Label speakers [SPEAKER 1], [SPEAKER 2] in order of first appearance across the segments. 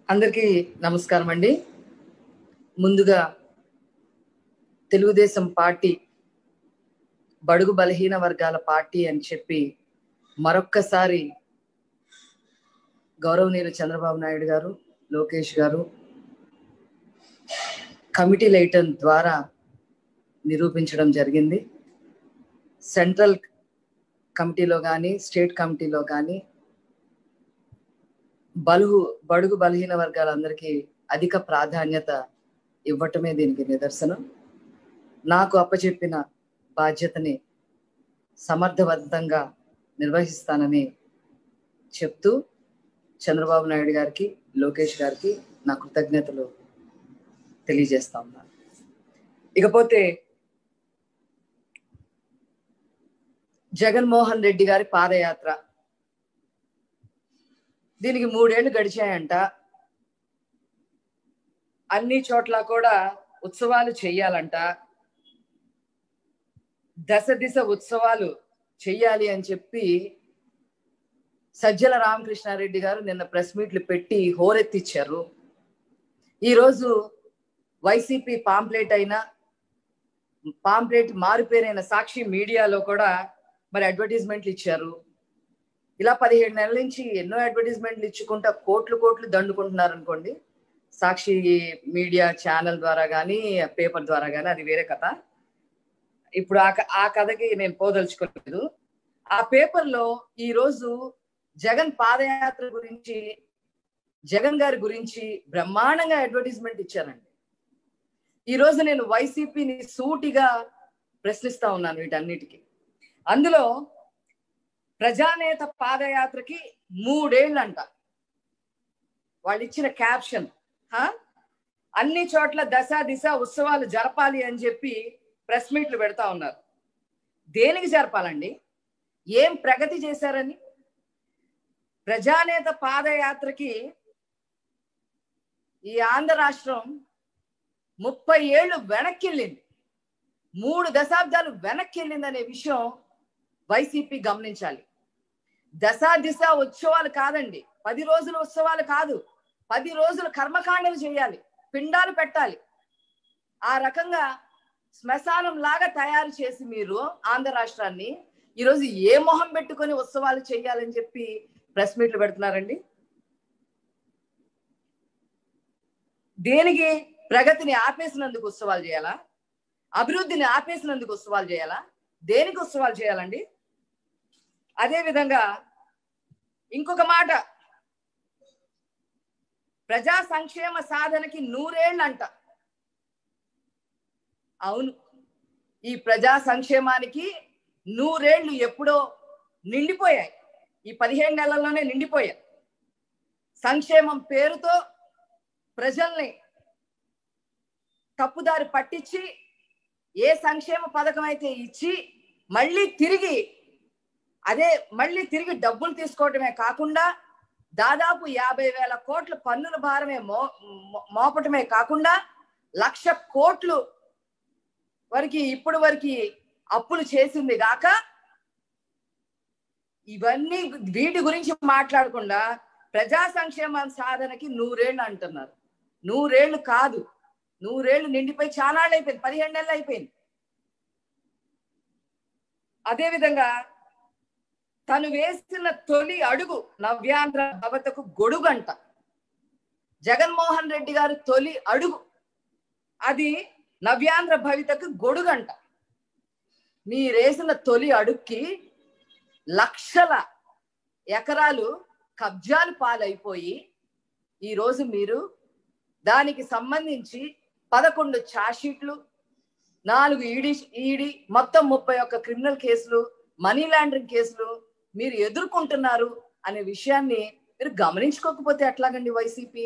[SPEAKER 1] అందరికీ నమస్కారం అండి ముందుగా తెలుగుదేశం పార్టీ బడుగు బలహీన వర్గాల పార్టీ అని చెప్పి మరొక్కసారి గౌరవనీయులు చంద్రబాబు నాయుడు గారు లోకేష్ గారు కమిటీ లైటన్ ద్వారా నిరూపించడం జరిగింది సెంట్రల్ కమిటీలో కానీ స్టేట్ కమిటీలో కానీ బలుగు బడుగు బలహీన వర్గాలందరికీ అధిక ప్రాధాన్యత ఇవ్వటమే దీనికి నిదర్శనం నాకు అప్పచెప్పిన బాధ్యతని సమర్థవంతంగా నిర్వహిస్తానని చెప్తూ చంద్రబాబు నాయుడు గారికి లోకేష్ గారికి నా కృతజ్ఞతలు తెలియజేస్తా ఉన్నాను ఇకపోతే జగన్మోహన్ రెడ్డి గారి పాదయాత్ర దీనికి మూడేళ్లు గడిచాయంట అన్ని చోట్ల కూడా ఉత్సవాలు చెయ్యాలంట దశ దిశ ఉత్సవాలు చెయ్యాలి అని చెప్పి సజ్జల రామకృష్ణారెడ్డి గారు నిన్న ప్రెస్ మీట్లు పెట్టి హోరెత్తిచ్చారు ఈరోజు వైసీపీ పాంప్లెట్ అయినా పాంప్లెట్ మారుపేరైన సాక్షి మీడియాలో కూడా మరి అడ్వర్టైజ్మెంట్లు ఇచ్చారు ఇలా పదిహేడు నెలల నుంచి ఎన్నో అడ్వర్టైజ్మెంట్లు ఇచ్చుకుంటా కోట్లు కోట్లు దండుకుంటున్నారు అనుకోండి సాక్షి మీడియా ఛానల్ ద్వారా కానీ పేపర్ ద్వారా కానీ అది వేరే కథ ఇప్పుడు ఆ ఆ కథకి నేను పోదలుచుకోలేదు ఆ పేపర్లో ఈ రోజు జగన్ పాదయాత్ర గురించి జగన్ గారి గురించి బ్రహ్మాండంగా అడ్వర్టైజ్మెంట్ ఇచ్చారండి ఈ రోజు నేను వైసీపీని సూటిగా ప్రశ్నిస్తా ఉన్నాను వీటన్నిటికీ అందులో ప్రజానేత పాదయాత్రకి మూడేళ్ళంట వాళ్ళు ఇచ్చిన క్యాప్షన్ అన్ని చోట్ల దశ దిశ ఉత్సవాలు జరపాలి అని చెప్పి ప్రెస్ మీట్లు పెడతా ఉన్నారు దేనికి జరపాలండి ఏం ప్రగతి చేశారని ప్రజానేత పాదయాత్రకి ఈ ఆంధ్ర రాష్ట్రం ముప్పై ఏళ్ళు వెనక్కిళ్ళింది మూడు దశాబ్దాలు వెనక్కిళ్ళింది అనే విషయం వైసీపీ గమనించాలి దశా దిశ ఉత్సవాలు కాదండి పది రోజుల ఉత్సవాలు కాదు పది రోజులు కర్మకాండలు చేయాలి పిండాలు పెట్టాలి ఆ రకంగా శ్మశానం లాగా తయారు చేసి మీరు ఆంధ్ర రాష్ట్రాన్ని ఈరోజు ఏ మొహం పెట్టుకొని ఉత్సవాలు చేయాలని చెప్పి ప్రెస్ మీట్లు పెడుతున్నారండి దేనికి ప్రగతిని ఆపేసినందుకు ఉత్సవాలు చేయాలా అభివృద్ధిని ఆపేసినందుకు ఉత్సవాలు చేయాలా దేనికి ఉత్సవాలు చేయాలండి అదే విధంగా ఇంకొక మాట ప్రజా సంక్షేమ సాధనకి నూరేళ్ళంట అవును ఈ ప్రజా సంక్షేమానికి నూరేళ్లు ఎప్పుడో నిండిపోయాయి ఈ పదిహేడు నెలల్లోనే నిండిపోయాయి సంక్షేమం పేరుతో ప్రజల్ని తప్పుదారి పట్టించి ఏ సంక్షేమ పథకం అయితే ఇచ్చి మళ్ళీ తిరిగి అదే మళ్ళీ తిరిగి డబ్బులు తీసుకోవటమే కాకుండా దాదాపు యాభై వేల కోట్ల పన్నుల భారమే మో మోపటమే కాకుండా లక్ష కోట్లు వరకు ఇప్పుడు వరకు అప్పులు చేసింది గాక ఇవన్నీ వీటి గురించి మాట్లాడకుండా ప్రజా సంక్షేమ సాధనకి నూరేళ్ళు అంటున్నారు నూరేళ్లు కాదు నూరేళ్లు నిండిపోయి చాలా అయిపోయింది పదిహేడు నెలలు అయిపోయింది అదేవిధంగా తను వేసిన తొలి అడుగు నవ్యాంధ్ర భవతకు గొడుగంట జగన్మోహన్ రెడ్డి గారు తొలి అడుగు అది నవ్యాంధ్ర భవితకు గొడుగంట మీరేసిన తొలి అడుగుకి లక్షల ఎకరాలు కబ్జాలు పాలైపోయి ఈరోజు మీరు దానికి సంబంధించి పదకొండు ఛార్జ్షీట్లు నాలుగు ఈడీ ఈడీ మొత్తం ముప్పై ఒక్క క్రిమినల్ కేసులు మనీ లాండరింగ్ కేసులు మీరు ఎదుర్కొంటున్నారు అనే విషయాన్ని మీరు గమనించుకోకపోతే ఎట్లాగండి వైసీపీ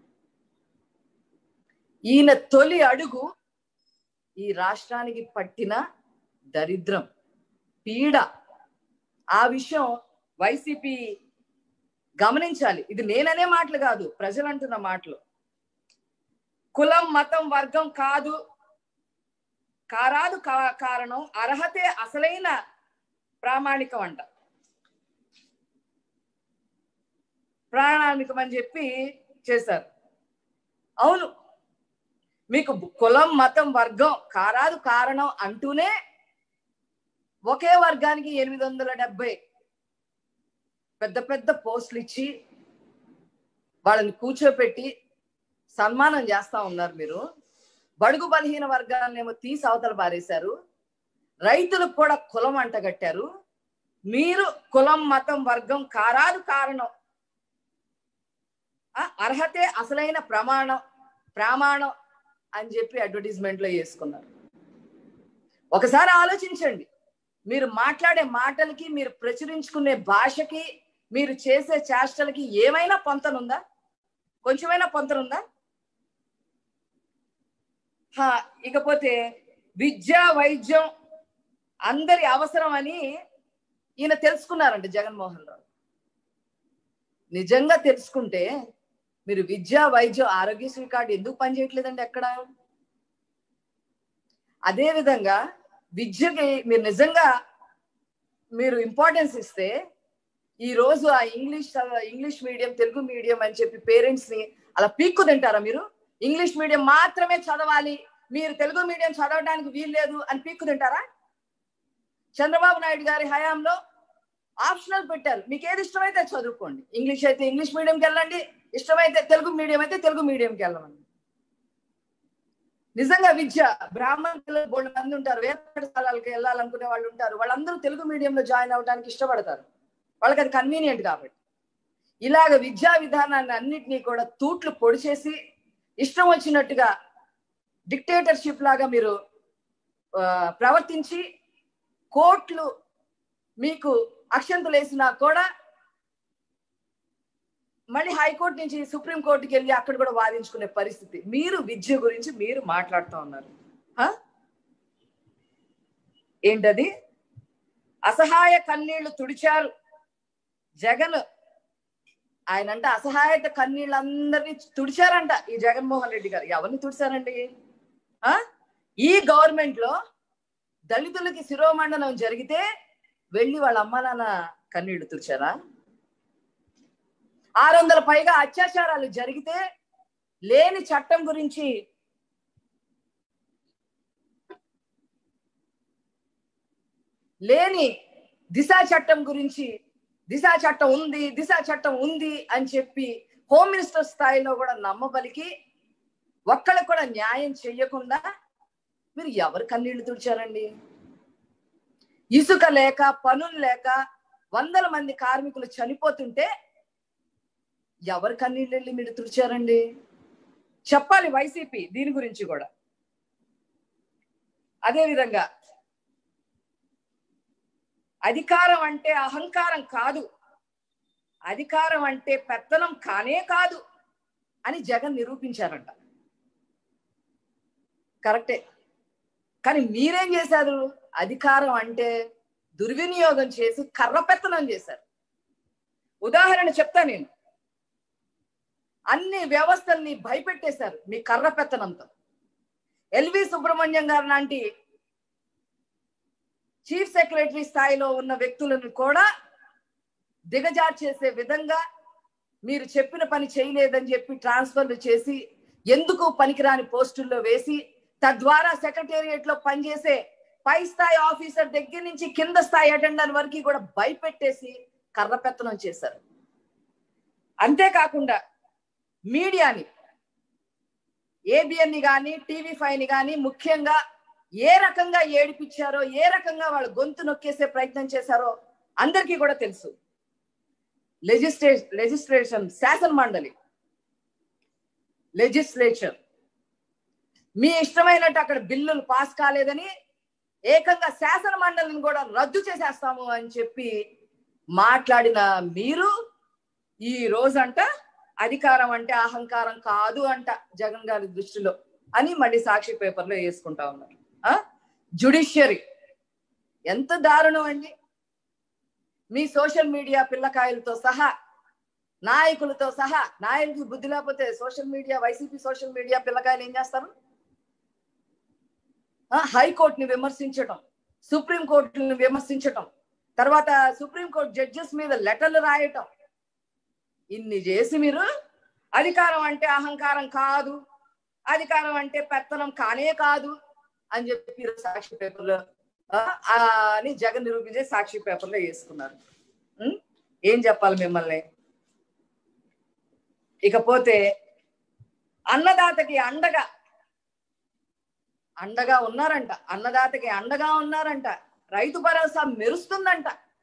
[SPEAKER 1] ఈయన తొలి అడుగు ఈ రాష్ట్రానికి పట్టిన దరిద్రం పీడ ఆ విషయం వైసీపీ గమనించాలి ఇది నేననే మాటలు కాదు ప్రజలు అంటున్న మాటలు కులం మతం వర్గం కాదు కారాదు కారణం అర్హతే అసలైన ప్రామాణికం అంట ప్రాణానికం అని చెప్పి చేశారు అవును మీకు కులం మతం వర్గం కారాదు కారణం అంటూనే ఒకే వర్గానికి ఎనిమిది వందల డెబ్బై పెద్ద పెద్ద పోస్టులు ఇచ్చి వాళ్ళని కూర్చోపెట్టి సన్మానం చేస్తా ఉన్నారు మీరు బడుగు బలహీన వర్గాలనేమో తీసి అవతల పారేశారు రైతులకు కూడా కులం అంటగట్టారు మీరు కులం మతం వర్గం కారాదు కారణం ఆ, అర్హతే అసలైన ప్రమాణం ప్రమాణం అని చెప్పి అడ్వర్టైజ్మెంట్ లో వేసుకున్నారు ఒకసారి ఆలోచించండి మీరు మాట్లాడే మాటలకి మీరు ప్రచురించుకునే భాషకి మీరు చేసే చేష్టలకి ఏమైనా పొంతనుందా కొంచెమైనా పొంతనుందా హా, ఇకపోతే విద్య వైద్యం అందరి అవసరం అని ఈయన తెలుసుకున్నారంట జగన్మోహన్ రావు నిజంగా తెలుసుకుంటే మీరు విద్య వైద్యం ఆరోగ్యశ్రీ కార్డు ఎందుకు పనిచేయట్లేదండి ఎక్కడ అదే విధంగా విద్యకి మీరు నిజంగా మీరు ఇంపార్టెన్స్ ఇస్తే ఈ రోజు ఆ English English medium Telugu medium అని చెప్పి పేరెంట్స్ ని అలా పీక్కు తింటారా మీరు ఇంగ్లీష్ మీడియం మాత్రమే చదవాలి మీరు తెలుగు మీడియం చదవడానికి వీల్లేదు అని పీక్కు తింటారా చంద్రబాబు నాయుడు గారి హయాంలో ఆప్షనల్ పెట్టారు మీకు ఏది ఇష్టమైతే అది చదువుకోండి ఇంగ్లీష్ అయితే ఇంగ్లీష్ మీడియంకి వెళ్ళండి ఇష్టమైతే తెలుగు మీడియం అయితే తెలుగు మీడియంకి వెళ్ళమండి నిజంగా విద్య బ్రాహ్మణ పిల్లలు బోళ్ళు మంది ఉంటారు వేరే పాఠశాలలకు వెళ్ళాలనుకునే వాళ్ళు ఉంటారు వాళ్ళందరూ తెలుగు మీడియంలో జాయిన్ అవడానికి ఇష్టపడతారు వాళ్ళకి అది కన్వీనియంట్ కాబట్టి ఇలాగ విద్యా విధానాన్ని అన్నిటినీ కూడా తూట్లు పొడిచేసి ఇష్టం వచ్చినట్టుగా డిక్టేటర్షిప్ లాగా మీరు ఆ, ప్రవర్తించి కోర్టులు మీకు అక్షంతలు వేసినా కూడా మళ్ళీ హైకోర్టు నుంచి సుప్రీం కోర్టుకి వెళ్ళి అక్కడ కూడా వాదించుకునే పరిస్థితి మీరు విద్య గురించి మీరు మాట్లాడుతూ ఉన్నారు హ? ఏంటది అసహాయ కన్నీళ్లు తుడిచారు జగన్ ఆయన అంటే అసహాయత కన్నీళ్ళందరినీ తుడిచారంట ఈ జగన్మోహన్ రెడ్డి గారు ఎవరిని తుడిచారండి ఆ ఈ గవర్నమెంట్ లో దళితులకి శిరోమండనం జరిగితే వెళ్ళి వాళ్ళ అమ్మ నాన్న కన్నీళ్లు తుడిచారా ఆరు వందల పైగా అత్యాచారాలు జరిగితే లేని చట్టం గురించి లేని దిశ చట్టం గురించి దిశ చట్టం ఉంది దిశ చట్టం ఉంది అని చెప్పి హోమ్ మినిస్టర్ స్థాయిలో కూడా నమ్మబలికి ఒక్కళ్ళకు కూడా న్యాయం చెయ్యకుండా మీరు ఎవరు కన్నీళ్లు తుడిచారండి ఇసుక లేక పనులు లేక వందల మంది కార్మికులు చనిపోతుంటే ఎవరు కన్నీళ్ళు వెళ్ళి మీరు తుడిచారండి చెప్పాలి వైసీపీ దీని గురించి కూడా అదే విధంగా అధికారం అంటే అహంకారం కాదు అధికారం అంటే పెత్తనం కానే కాదు అని జగన్ నిరూపించారంట కరెక్టే కానీ మీరేం చేశారు అధికారం అంటే దుర్వినియోగం చేసి కర్ర పెత్తనం చేశారు ఉదాహరణ చెప్తా నేను అన్ని వ్యవస్థల్ని భయపెట్టేశారు మీ కర్ర పెత్తనంతో ఎల్వి సుబ్రహ్మణ్యం గారు లాంటి చీఫ్ సెక్రటరీ స్థాయిలో ఉన్న వ్యక్తులను కూడా దిగజార్చేసే విధంగా మీరు చెప్పిన పని చేయలేదని చెప్పి ట్రాన్స్ఫర్లు చేసి ఎందుకు పనికిరాని పోస్టుల్లో వేసి తద్వారా సెక్రటేరియట్ లో పనిచేసే పై స్థాయి ఆఫీసర్ దగ్గర నుంచి కింద స్థాయి అటెండర్ వరకు కూడా భయపెట్టేసి కర్రపెత్తనం చేశారు అంతేకాకుండా మీడియాని ఏబిఎన్ ని కానీ టీవీ ఫైవ్ ని కానీ ముఖ్యంగా ఏ రకంగా ఏడిపించారో ఏ రకంగా వాళ్ళు గొంతు నొక్కేసే ప్రయత్నం చేశారో అందరికీ కూడా తెలుసు లెజిస్ట్రే లెజిస్ట్రేషన్ శాసన మండలి లెజిస్లేచర్ మీ ఇష్టమైనట్టు అక్కడ బిల్లులు పాస్ కాలేదని ఏకంగా శాసన మండలిని కూడా రద్దు చేసేస్తాము అని చెప్పి మాట్లాడిన మీరు ఈ రోజంట అధికారం అంటే అహంకారం కాదు అంట జగన్ గారి దృష్టిలో అని మళ్ళీ సాక్షి పేపర్లో వేసుకుంటా ఉన్నారు ఆ జుడిషియరీ ఎంత దారుణం అండి మీ సోషల్ మీడియా పిల్లకాయలతో సహా నాయకులతో సహా నాయకులు బుద్ధి లేకపోతే social media YCP social media పిల్లకాయలు ఏం చేస్తారు ఆ, హైకోర్టుని విమర్శించటం సుప్రీం కోర్టుని విమర్శించటం తర్వాత సుప్రీం కోర్టు జడ్జెస్ మీద లెటర్లు రాయటం ఇన్ని చేసి మీరు అధికారం అంటే అహంకారం కాదు అధికారం అంటే పెత్తనం కానే కాదు అని చెప్పి ఈరోజు సాక్షి పేపర్లో ఆ, ఆ అని జగన్ నిరూపించే సాక్షి పేపర్లో వేసుకున్నారు ఉం? ఏం చెప్పాలి మిమ్మల్ని ఇకపోతే అన్నదాతకి అండగా అండగా ఉన్నారంట అన్నదాతకి అండగా ఉన్నారంట రైతు భరోసా మెరుస్తుందంట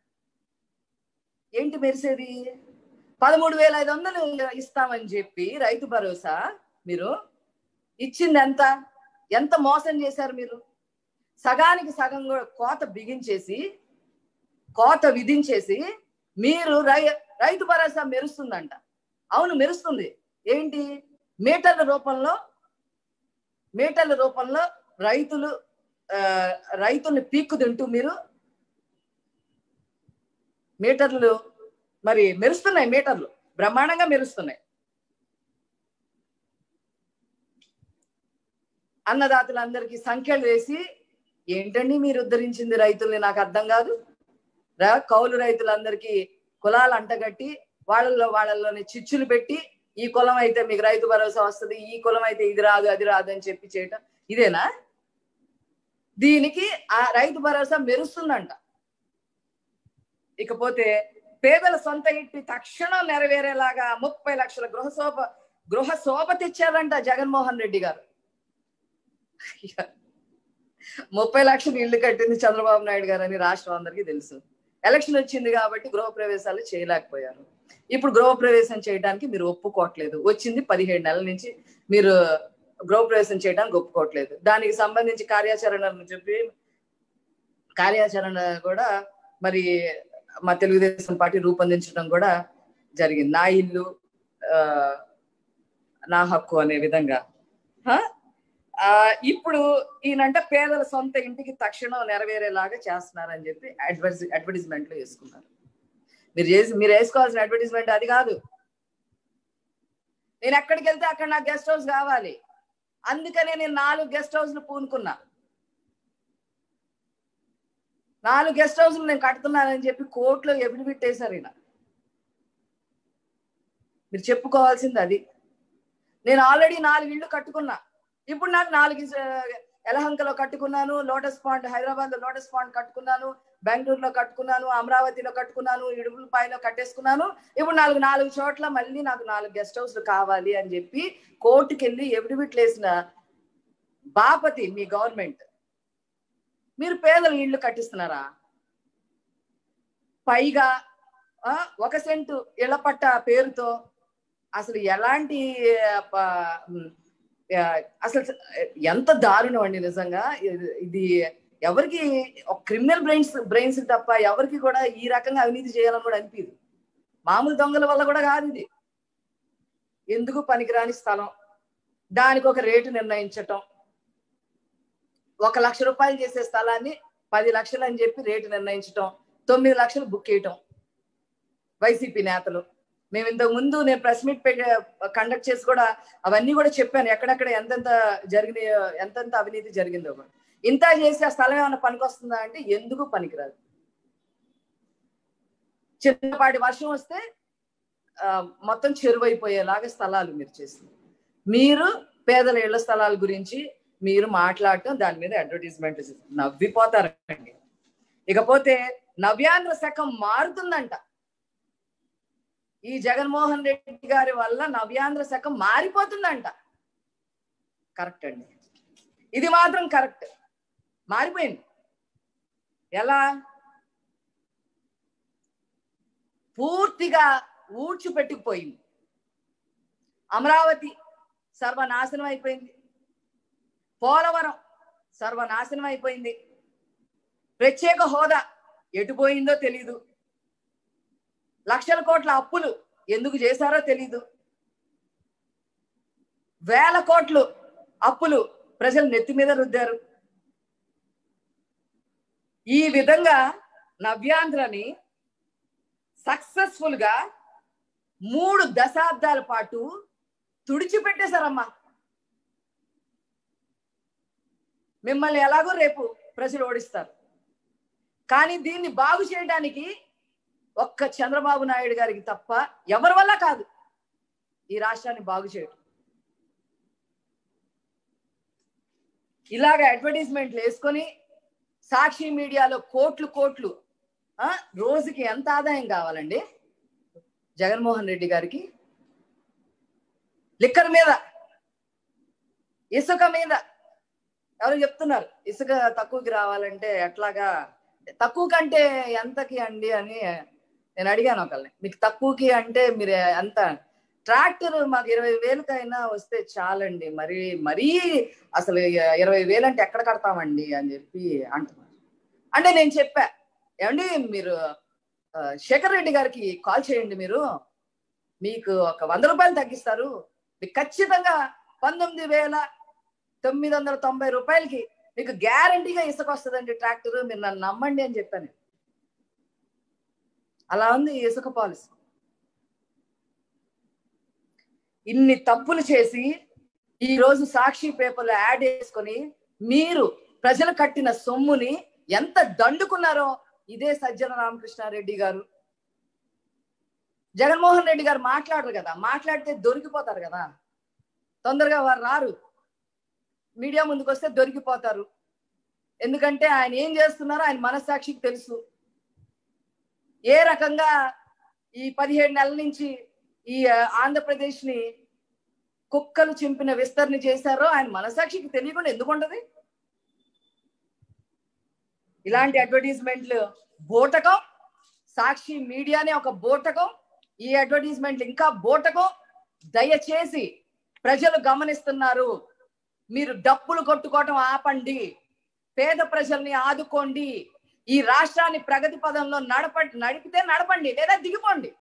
[SPEAKER 1] ఏంటి మెరిసేది పదమూడు వేల ఐదు వందలు ఇస్తామని చెప్పి రైతు భరోసా మీరు ఇచ్చింది ఎంత ఎంత మోసం చేశారు మీరు సగానికి సగం కూడా కోత బిగించేసి కోత విధించేసి మీరు రై రైతు భరోసా మెరుస్తుందంట అవును మెరుస్తుంది ఏంటి మీటర్ల రూపంలో మీటర్ల రూపంలో రైతులు ఆ, రైతుల్ని పీక్కు తింటూ మీరు మీటర్లు మరి మెరుస్తున్నాయి మీటర్లు బ్రహ్మాండంగా మెరుస్తున్నాయి అన్నదాతలందరికీ సంఖ్యలు వేసి ఏంటండి మీరు ఉద్ధరించింది రైతుల్ని నాకు అర్థం కాదు రా- కౌలు రైతులందరికీ కులాలు అంటగట్టి వాళ్ళల్లో వాళ్ళల్లోని చిచ్చులు పెట్టి ఈ కులం అయితే మీకు రైతు భరోసా వస్తుంది ఈ కులం అయితే ఇది రాదు అది రాదు అని చెప్పి చేయటం ఇదేనా దీనికి ఆ రైతు భరోసా మెరుస్తుందంట ఇకపోతే పేదల సొంత ఇంటి తక్షణం నెరవేరేలాగా ముప్పై లక్షల గృహ శోభ గృహ శోభ తెచ్చారంట జగన్మోహన్ రెడ్డి గారు ముప్పై లక్షలు ఇల్లు కట్టింది చంద్రబాబు నాయుడు గారు అని రాష్ట్రం అందరికీ తెలుసు ఎలక్షన్ వచ్చింది కాబట్టి గృహ ప్రవేశాలు చేయలేకపోయారు ఇప్పుడు గృహ ప్రవేశం చేయడానికి మీరు ఒప్పుకోవట్లేదు వచ్చింది పదిహేడు నెలల నుంచి మీరు గృహ ప్రవేశం చేయడానికి ఒప్పుకోవట్లేదు దానికి సంబంధించి కార్యాచరణ చెప్పి కార్యాచరణ కూడా మరి మా తెలుగుదేశం పార్టీ రూపొందించడం కూడా జరిగింది నా ఇల్లు ఆ, నా హక్కు అనే విధంగా హ? ఆ, ఇప్పుడు ఈయనంట పేదల సొంత ఇంటికి తక్షణం నెరవేరేలాగా చేస్తున్నారని చెప్పి అడ్వర్టైజ్ అడ్వర్టైజ్మెంట్ లో వేసుకున్నారు మీరు చేసి మీరు వేసుకోవాల్సిన అడ్వర్టైజ్మెంట్ అది కాదు నేను ఎక్కడికి వెళ్తే అక్కడ నాకు గెస్ట్ హౌస్ కావాలి అందుకనే నేను నాలుగు గెస్ట్ హౌస్లు పూనుకున్నా నాలుగు గెస్ట్ హౌస్లు నేను కడుతున్నానని చెప్పి కోర్టులో ఎఫిడవిట్ వేశారు ఈయన మీరు చెప్పుకోవాల్సింది అది నేను ఆల్రెడీ నాలుగు ఇళ్ళు కట్టుకున్నా ఇప్పుడు నాకు నాలుగు ఇస్- యలహంకలో కట్టుకున్నాను లోటస్ పాండ్ హైదరాబాద్ లో లోటస్ పాండ్ కట్టుకున్నాను బెంగళూరులో కట్టుకున్నాను అమరావతిలో కట్టుకున్నాను ఇడుపులపాయలో కట్టేసుకున్నాను ఇప్పుడు నాలుగు నాలుగు చోట్ల మళ్ళీ నాకు నాలుగు గెస్ట్ హౌస్లు కావాలి అని చెప్పి కోర్టుకి వెళ్ళి ఎవిడివిట్లు వేసిన బాపతి మీ గవర్నమెంట్ మీరు పేదలు ఇళ్ళు కట్టిస్తున్నారా పైగా ఆ, ఒక సెంటు ఇళ్ల పట్ట పేరుతో అసలు ఎలాంటి ఆ, ప- ఉమ్, ఆ, అసలు ఎంత దారుణం అండి నిజంగా ఇది- ఇది ఎవరికి క్రిమినల్ బ్రెయిన్స్ బ్రెయిన్స్ తప్ప ఎవరికి కూడా ఈ రకంగా అవినీతి చేయాలని కూడా అనిపించదు మామూలు దొంగల వల్ల కూడా కాదు ఇది ఎందుకు పనికిరాని స్థలం దానికి ఒక రేటు నిర్ణయించటం ఒక లక్ష రూపాయలు చేసే స్థలాన్ని పది లక్షలు అని చెప్పి రేటు నిర్ణయించటం తొమ్మిది లక్షలు బుక్ చేయటం వైసీపీ నేతలు మేము ఇంతకు ముందు నేను ప్రెస్ మీట్ కండక్ట్ చేసి కూడా అవన్నీ కూడా చెప్పాను ఎక్కడెక్కడ ఎంతెంత జరిగినాయో ఎంతెంత అవినీతి జరిగిందో కూడా ఇంత చేసి ఆ స్థలం ఏమైనా పనికొస్తుందా అంటే ఎందుకు పనికిరాదు చిన్నపాటి వర్షం వస్తే ఆ, మొత్తం చెరువైపోయేలాగా స్థలాలు మీరు చేసింది మీరు పేదల ఇళ్ల స్థలాల గురించి మీరు మాట్లాడటం దాని మీద అడ్వర్టైజ్మెంట్ నవ్విపోతారండి ఇకపోతే నవ్యాంధ్ర శకం మారుతుందంట ఈ జగన్మోహన్ రెడ్డి గారి వల్ల నవ్యాంధ్ర శకం మారిపోతుందంట కరెక్ట్ అండి ఇది మాత్రం కరెక్ట్ మారిపోయింది ఎలా పూర్తిగా ఊడ్చిపెట్టుకుపోయింది అమరావతి సర్వనాశనం అయిపోయింది పోలవరం సర్వనాశనం అయిపోయింది ప్రత్యేక హోదా ఎటుపోయిందో తెలీదు లక్షల కోట్ల అప్పులు ఎందుకు చేశారో తెలీదు వేల కోట్లు అప్పులు ప్రజలు నెత్తి మీద రుద్దారు ఈ విధంగా నవ్యాంధ్రని సక్సెస్ఫుల్ గా మూడు దశాబ్దాల పాటు తుడిచిపెట్టేశారమ్మా మిమ్మల్ని ఎలాగో రేపు ప్రజలు ఓడిస్తారు కానీ దీన్ని బాగు చేయడానికి ఒక్క చంద్రబాబు నాయుడు గారికి తప్ప ఎవరి వల్ల కాదు ఈ రాష్ట్రాన్ని బాగు చేయడం ఇలాగ అడ్వర్టైజ్మెంట్లు వేసుకొని సాక్షి మీడియాలో కోట్లు కోట్లు ఆ, రోజుకి ఎంత ఆదాయం కావాలండి జగన్మోహన్ రెడ్డి గారికి లిక్కర్ మీద ఇసుక మీద ఎవరు చెప్తున్నారు ఇసుక తక్కువకి రావాలంటే ఎట్లాగా తక్కువ కంటే ఎంతకి అండి అని నేను అడిగాను ఒకళ్ళని మీకు తక్కువకి అంటే మీరు ఎంత ట్రాక్టర్ మాకు ఇరవై వేలకైనా వస్తే చాలండి మరి మరీ అసలు ఇరవై వేలు అంటే ఎక్కడ కడతామండి అని చెప్పి అంటున్నారు అంటే నేను చెప్పా ఏమండి మీరు ఆ, శేఖర్ రెడ్డి గారికి కాల్ చేయండి మీరు మీకు ఒక వంద రూపాయలు తగ్గిస్తారు మీకు ఖచ్చితంగా పంతొమ్మిది వేల తొమ్మిది వందల తొంభై రూపాయలకి మీకు గ్యారంటీగా ఇసుక వస్తుందండి ట్రాక్టర్ మీరు నన్ను నమ్మండి అని చెప్పాను అలా ఉంది ఈ ఇసుక పాలసీ ఇన్ని తప్పులు చేసి ఈ రోజు సాక్షి పేపర్లో యాడ్ చేసుకొని మీరు ప్రజలు కట్టిన సొమ్ముని ఎంత దండుకున్నారో ఇదే సజ్జన రామకృష్ణారెడ్డి గారు జగన్మోహన్ రెడ్డి గారు మాట్లాడరు కదా మాట్లాడితే దొరికిపోతారు కదా తొందరగా వారు రారు మీడియా ముందుకు వస్తే దొరికిపోతారు ఎందుకంటే ఆయన ఏం చేస్తున్నారో ఆయన మనస్సాక్షికి తెలుసు ఏ రకంగా ఈ పదిహేడు నెలల నుంచి ఈ ఆంధ్రప్రదేశ్ ని కుక్కలు చింపిన విస్తరణ చేశారో ఆయన మనసాక్షికి తెలియకుండా ఎందుకు ఉంటది ఇలాంటి అడ్వర్టైజ్మెంట్లు బోటకం సాక్షి మీడియానే ఒక బోటకం ఈ అడ్వర్టైజ్మెంట్లు ఇంకా బోటకం దయచేసి ప్రజలు గమనిస్తున్నారు మీరు డప్పులు కొట్టుకోవటం ఆపండి పేద ప్రజల్ని ఆదుకోండి ఈ రాష్ట్రాన్ని ప్రగతి పదంలో నడప నడిపితే నడపండి లేదా దిగిపోండి